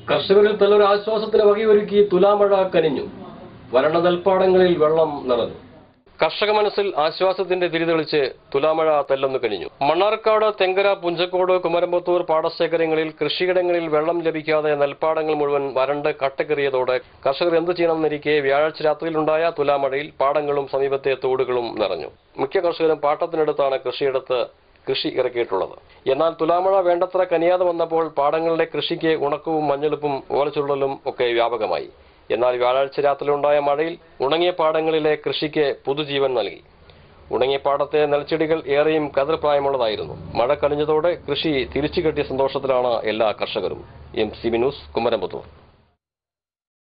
കർഷകരിൽ തല്ലൊരു ആശ്വാസത്തിന് വകയൊരുക്കി തുലാമഴ കനിഞ്ഞു വരണ്ട നെൽപ്പാടങ്ങളിൽ വെള്ളം നിറഞ്ഞു കർഷക മനസ്സിൽ ആശ്വാസത്തിന്റെ തിരിതെളിച്ച് തുലാമഴ തെല്ലൊന്നു കഴിഞ്ഞു മണ്ണാർക്കാട് തെങ്കര പുഞ്ചക്കോട് കുമരമ്പത്തൂർ പാടശേഖരങ്ങളിൽ കൃഷിയിടങ്ങളിൽ വെള്ളം ലഭിക്കാതെ നെൽപ്പാടങ്ങൾ മുഴുവൻ വരണ്ട് കട്ടക്കേറിയതോടെ കർഷകർ എന്തു ചെയ്യണമെന്നിരിക്കെ വ്യാഴാഴ്ച രാത്രിയിലുണ്ടായ തുലാമഴയിൽ പാടങ്ങളും സമീപത്തെ തോടുകളും നിറഞ്ഞു മിക്ക കർഷകരും പാട്ടത്തിനടുത്താണ് കൃഷിയിടത്ത് കൃഷി ഇറക്കിയിട്ടുള്ളത് എന്നാൽ തുലാമഴ വേണ്ടത്ര കനിയാതെ വന്നപ്പോൾ പാടങ്ങളിലെ കൃഷിക്ക് ഉണക്കവും മഞ്ഞളുപ്പും ഓലച്ചുള്ളലും ഒക്കെ വ്യാപകമായി എന്നാൽ വ്യാഴാഴ്ച രാത്രിയിലുണ്ടായ മഴയിൽ ഉണങ്ങിയ പാടങ്ങളിലെ കൃഷിക്ക് പുതുജീവൻ നൽകി ഉണങ്ങിയ പാടത്തെ നെൽച്ചെടികൾ ഏറെയും കതിർപ്രായമുള്ളതായിരുന്നു മഴ കലിഞ്ഞതോടെ കൃഷി തിരിച്ചുകെട്ടിയ സന്തോഷത്തിലാണ് എല്ലാ കർഷകരും M C B news Kumaramputhur